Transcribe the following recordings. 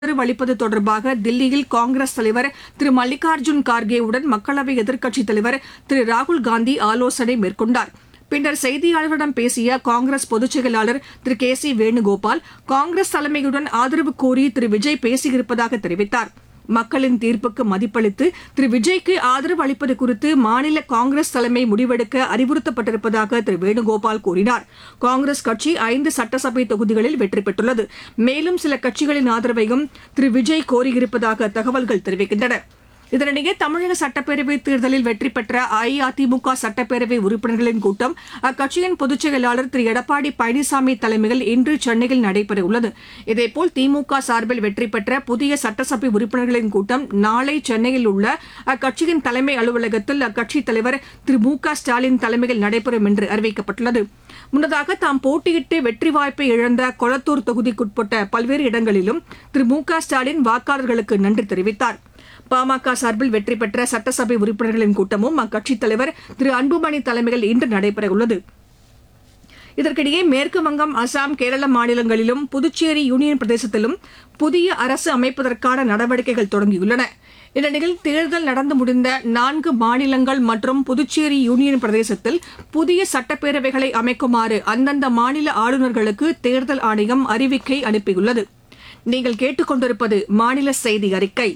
ஆதரவு அளிப்பது தொடர்பாக தில்லியில் காங்கிரஸ் தலைவர் திரு மல்லிகார்ஜுன் கார்கேவுடன் மக்களவை எதிர்க்கட்சித் தலைவர் திரு ராகுல் காந்தி ஆலோசனை மேற்கொண்டார் பின்னர் செய்தியாளர்களிடம் பேசிய காங்கிரஸ் பொதுச் செயலாளர் திரு கே சி வேணுகோபால் காங்கிரஸ் தலைமையுடன் ஆதரவு கோரி திரு விஜய் பேசியிருப்பதாக தெரிவித்தார் மக்களின் தீர்ப்புக்கு மதிப்பளித்து திரு விஜய்க்கு ஆதரவு அளிப்பது குறித்து மாநில காங்கிரஸ் தலைமை முடிவெடுக்க அறிவுறுத்தப்பட்டிருப்பதாக திரு வேணுகோபால் கூறினார் காங்கிரஸ் கட்சி ஐந்து சட்டசபை தொகுதிகளில் வெற்றி பெற்றுள்ளது மேலும் சில கட்சிகளின் ஆதரவையும் திரு விஜய் கோரியிருப்பதாக தகவல்கள் தெரிவிக்கின்றன இதனிடையே தமிழக சட்டப்பேரவை தேர்தலில் வெற்றி பெற்ற அஇஅதிமுக சட்டப்பேரவை உறுப்பினர்களின் கூட்டம் அக்கட்சியின் பொதுச் செயலாளர் திரு எடப்பாடி பழனிசாமி தலைமையில் இன்று சென்னையில் நடைபெறவுள்ளது இதேபோல் திமுக சார்பில் வெற்றி பெற்ற புதிய சட்டசபை உறுப்பினர்களின் கூட்டம் நாளை சென்னையில் உள்ள அக்கட்சியின் தலைமை அலுவலகத்தில் அக்கட்சித் தலைவர் திரு மு க ஸ்டாலின் தலைமையில் நடைபெறும் என்று அறிவிக்கப்பட்டுள்ளது முன்னதாக தாம் போட்டியிட்டு வெற்றி வாய்ப்பை இழந்த கொளத்தூர் தொகுதிக்குட்பட்ட பல்வேறு இடங்களிலும் திரு மு க ஸ்டாலின் வாக்காளர்களுக்கு நன்றி தெரிவித்தார் பாமக சார்பில் வெற்றி பெற்ற சட்டசபை உறுப்பினர்களின் கூட்டமும் அக்கட்சித் தலைவர் திரு அன்புமணி தலைமையில் இன்று நடைபெறவுள்ளது இதற்கிடையே மேற்கு வங்கம் அசாம் கேரள மாநிலங்களிலும் புதுச்சேரி யூனியன் பிரதேசத்திலும் புதிய அரசு அமைப்பதற்கான நடவடிக்கைகள் தொடங்கியுள்ளன இந்நிலையில் தேர்தல் நடந்து முடிந்த நான்கு மாநிலங்கள் மற்றும் புதுச்சேரி யூனியன் பிரதேசத்தில் புதிய சட்டப்பேரவைகளை அமைக்குமாறு அந்தந்த மாநில ஆளுநர்களுக்கு தேர்தல் ஆணையம் அறிவிக்கை அனுப்பியுள்ளது நீங்கள் கேட்டுக்கொண்டிருப்பது மாநில செய்தி அறிக்கை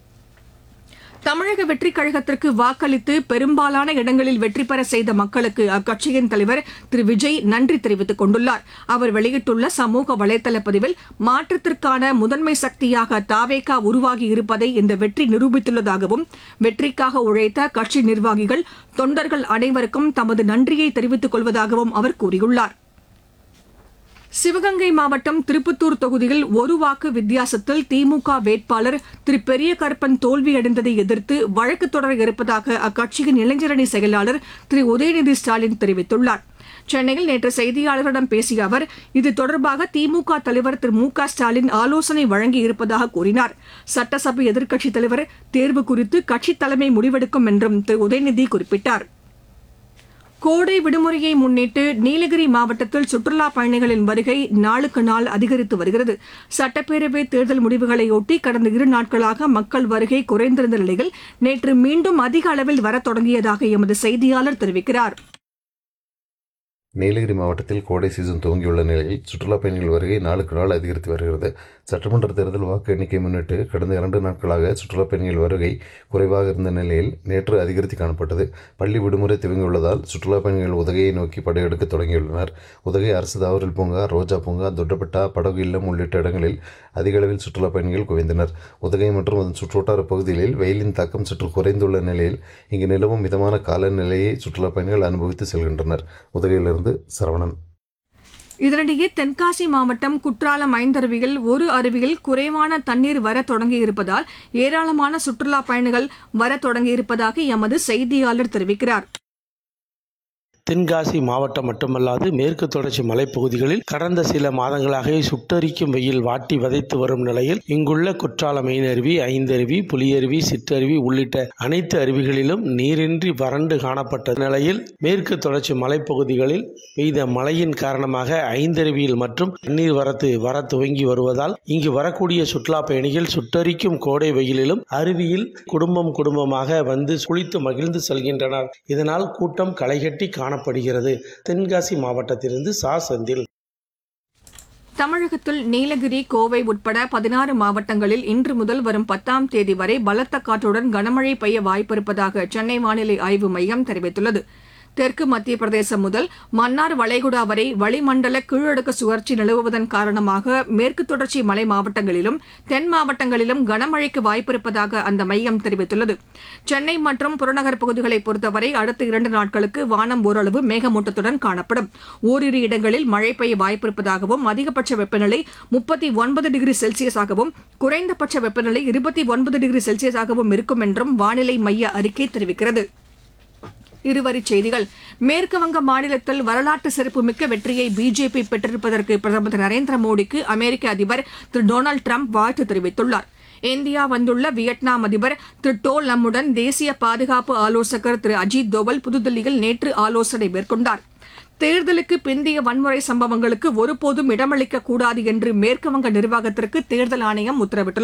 தமிழக வெற்றிக் கழகத்திற்கு வாக்களித்து பெரும்பாலான இடங்களில் வெற்றி பெற செய்த மக்களுக்கு அக்கட்சியின் தலைவர் திரு விஜய் நன்றி தெரிவித்துக் கொண்டுள்ளார் அவர் வெளியிட்டுள்ள சமூக வலைதள பதிவில் மாற்றத்திற்கான முதன்மை சக்தியாக தாவேகா உருவாகி இருப்பதை இந்த வெற்றி நிரூபித்துள்ளதாகவும் வெற்றிக்காக உழைத்த கட்சி நிர்வாகிகள் தொண்டர்கள் அனைவருக்கும் தமது நன்றியை தெரிவித்துக் கொள்வதாகவும் அவர் கூறியுள்ளார் சிவகங்கை மாவட்டம் திருப்பத்தூர் தொகுதியில் ஒரு வாக்கு வித்தியாசத்தில் திமுக வேட்பாளர் திரு பெரிய கருப்பன் தோல்வியடைந்ததை எதிர்த்து வழக்கு தொடர இருப்பதாக அக்கட்சியின் இளைஞரணி செயலாளர் திரு உதயநிதி ஸ்டாலின் தெரிவித்துள்ளார் சென்னையில் நேற்று செய்தியாளர்களிடம் பேசிய அவர் இது தொடர்பாக திமுக தலைவர் திரு மு க ஸ்டாலின் ஆலோசனை வழங்கியிருப்பதாக கூறினார் சட்டசபை எதிர்க்கட்சித் தலைவர் தேர்வு குறித்து கட்சித் தலைமை முடிவெடுக்கும் என்றும் திரு உதயநிதி குறிப்பிட்டார் கோடை விடுமுறையை முன்னிட்டு நீலகிரி மாவட்டத்தில் சுற்றுலா பயணிகளின் வருகை நாளுக்கு நாள் அதிகரித்து வருகிறது சட்டப்பேரவை தேர்தல் முடிவுகளையொட்டி கடந்த இரு நாட்களாக மக்கள் வருகை குறைந்திருந்த நிலையில் நேற்று மீண்டும் அதிக அளவில் வரத் தொடங்கியதாக எமது செய்தியாளர் தெரிவிக்கிறார் நீலகிரி மாவட்டத்தில் கோடை சீசன் துவங்கியுள்ள நிலையில் சுற்றுலா பயணிகள் வருகை நாளுக்கு நாள் அதிகரித்து வருகிறது சட்டமன்ற தேர்தல் வாக்கு எண்ணிக்கை முன்னிட்டு கடந்த இரண்டு நாட்களாக சுற்றுலா பயணிகள் வருகை குறைவாக இருந்த நிலையில் நேற்று அதிகரித்து காணப்பட்டது பள்ளி விடுமுறை துவங்கியுள்ளதால் சுற்றுலா பயணிகள் உதகையை நோக்கி படையெடுக்க தொடங்கியுள்ளனர் உதகை அரசு தாவரல் பூங்கா ரோஜா பூங்கா தொட்டப்பட்டா படகு இல்லம் உள்ளிட்ட இடங்களில் அதிக அளவில் சுற்றுலா பயணிகள் குவிந்தனர் உதகை மற்றும் அதன் சுற்றுவட்டார பகுதிகளில் வெயிலின் தாக்கம் சற்று குறைந்துள்ள நிலையில் இங்கு நிலவும் மிதமான காலநிலையை சுற்றுலா பயணிகள் அனுபவித்து செல்கின்றனர் உதகையிலிருந்து சரவணன் இதனிடையே தென்காசி மாவட்டம் குற்றாலம் ஐந்தருவியில் ஒரு அருவியில் குறைவான தண்ணீர் வர தொடங்கியிருப்பதால் ஏராளமான சுற்றுலா பயணிகள் வர தொடங்கியிருப்பதாக எமது செய்தியாளர் தெரிவிக்கிறார் தென்காசி மாவட்டம் மட்டுமல்லாது மேற்கு தொடர்ச்சி மலைப்பகுதிகளில் கடந்த சில மாதங்களாக சுட்டரிக்கும் வெயில் வாட்டி வதைத்து வரும் நிலையில் இங்குள்ள குற்றாலம் மெயினருவி ஐந்தருவி புலியருவி சிற்றருவி உள்ளிட்ட அனைத்து அருவிகளிலும் நீரின்றி வறண்டு காணப்பட்ட நிலையில் மேற்கு தொடர்ச்சி மலைப்பகுதிகளில் பெய்த மழையின் காரணமாக ஐந்தருவியில் மற்றும் தண்ணீர் வரத்து வர துவங்கி வருவதால் இங்கு வரக்கூடிய சுற்றுலா பயணிகள் சுட்டரிக்கும் கோடை வெயிலிலும் அருவியில் குடும்பம் குடும்பமாக வந்து குளித்து மகிழ்ந்து செல்கின்றனர் இதனால் கூட்டம் களைகட்டி காண காணப்படுகிறது தென்காசி மாவட்டத்திலிருந்து சா செந்தில் தமிழகத்தில் நீலகிரி கோவை உட்பட பதினாறு மாவட்டங்களில் இன்று முதல் வரும் பத்தாம் தேதி வரை பலத்த காற்றுடன் கனமழை பெய்ய வாய்ப்பிருப்பதாக சென்னை வானிலை ஆய்வு மையம் தெரிவித்துள்ளது தெற்கு மத்திய பிரதேசம் முதல் மன்னார் வளைகுடா வரை வளிமண்டல கீழடுக்கு சுழற்சி நிலவுவதன் காரணமாக மேற்கு தொடர்ச்சி மலை மாவட்டங்களிலும் தென் மாவட்டங்களிலும் கனமழைக்கு வாய்ப்பிருப்பதாக அந்த மையம் தெரிவித்துள்ளது சென்னை மற்றும் புறநகர் பகுதிகளை பொறுத்தவரை அடுத்த இரண்டு நாட்களுக்கு வானம் ஓரளவு மேகமூட்டத்துடன் காணப்படும் ஓரிரு இடங்களில் மழை பெய்ய வாய்ப்பிருப்பதாகவும் அதிகபட்ச வெப்பநிலை முப்பத்தி ஒன்பது டிகிரி செல்சியஸாகவும் குறைந்தபட்ச வெப்பநிலை இருபத்தி ஒன்பது டிகிரி செல்சியஸாகவும் இருக்கும் என்றும் வானிலை மைய அறிக்கை தெரிவிக்கிறது இருவரிச் செய்திகள் மேற்குவங்க மாநிலத்தில் வரலாற்று சிறப்புமிக்க வெற்றியை பிஜேபி பெற்றிருப்பதற்கு பிரதமர் திரு நரேந்திர மோடிக்கு அமெரிக்க அதிபர் திரு டொனால்டு டிரம்ப் வாழ்த்து தெரிவித்துள்ளார் இந்தியா வந்துள்ள வியட்நாம் அதிபர் திரு டோல் நம்முடன் தேசிய பாதுகாப்பு ஆலோசகர் திரு அஜித் தோவல் புதுதில்லியில் நேற்று ஆலோசனை மேற்கொண்டார் தேர்தலுக்கு பிந்தைய வன்முறை சம்பவங்களுக்கு ஒருபோதும் இடமளிக்க கூடாது என்று மேற்குவங்க நிர்வாகத்திற்கு தேர்தல் ஆணையம் உத்தரவிட்டுள்ளது